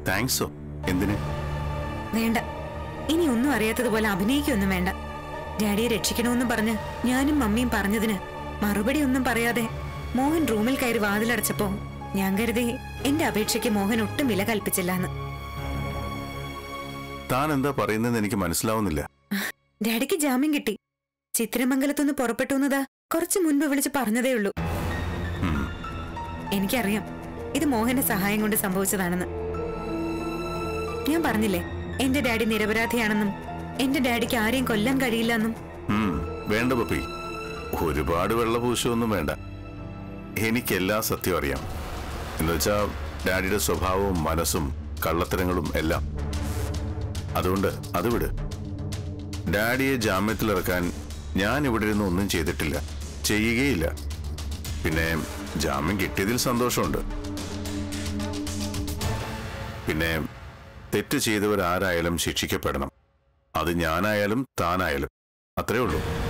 താങ്ക്സോ എന്തിന് വേണ്ട ഇനി ഒന്നും അറിയാത്തതുപോലെ അഭിനയിക്കൊന്നും വേണ്ട ഡാഡിയെ രക്ഷിക്കണമെന്നും പറഞ്ഞ് ഞാനും മമ്മിയും പറഞ്ഞതിന് മറുപടി ഒന്നും പറയാതെ മോഹൻ റൂമിൽ കയറി വാതിലടച്ചപ്പോ ഞാൻ കരുതി എന്റെ അപേക്ഷയ്ക്ക് മോഹൻ ഒട്ടും വില കൽപ്പിച്ചില്ലാന്ന് താൻ എന്താ പറയുന്നതെന്ന് എനിക്ക് മനസ്സിലാവുന്നില്ല ഡാഡിക്ക് ജാമ്യം കിട്ടി ചിത്രമംഗലത്തുനിന്ന് പുറപ്പെട്ടു എന്നതാ കുറച്ചു മുൻപ് വിളിച്ച് പറഞ്ഞതേ ഉള്ളൂ ഉം. എനിക്കറിയാം ഇത് മോഹന്റെ സഹായം കൊണ്ട് സംഭവിച്ചതാണെന്ന് ഞാൻ പറഞ്ഞില്ലേ എന്റെ ഡാഡി നിരപരാധിയാണെന്നും എന്റെ ഡാഡിക്ക് ആരെയും കൊല്ലാൻ കഴിയില്ലെന്നും ഉം, വേണ്ട പപ്പി ഒരുപാട് വെള്ളപൂശമൊന്നും വേണ്ട എനിക്കെല്ലാ സത്യം അറിയാം എന്നുവെച്ചാ ഡാഡിയുടെ സ്വഭാവവും മനസ്സും കള്ളത്തരങ്ങളും എല്ലാം അതുകൊണ്ട് അത് വിട് ഡാഡിയെ ജാമ്യത്തിലിറക്കാൻ ഞാൻ ഇവിടെ ഇരുന്ന് ഒന്നും ചെയ്തിട്ടില്ല ചെയ്യുകയില്ല പിന്നെ ജാമ്യം കിട്ടിയതിൽ സന്തോഷമുണ്ട് പിന്നെ തെറ്റ് ചെയ്തവരാരായാലും ശിക്ഷിക്കപ്പെടണം അത് ഞാനായാലും താനായാലും അത്രേ ഉള്ളൂ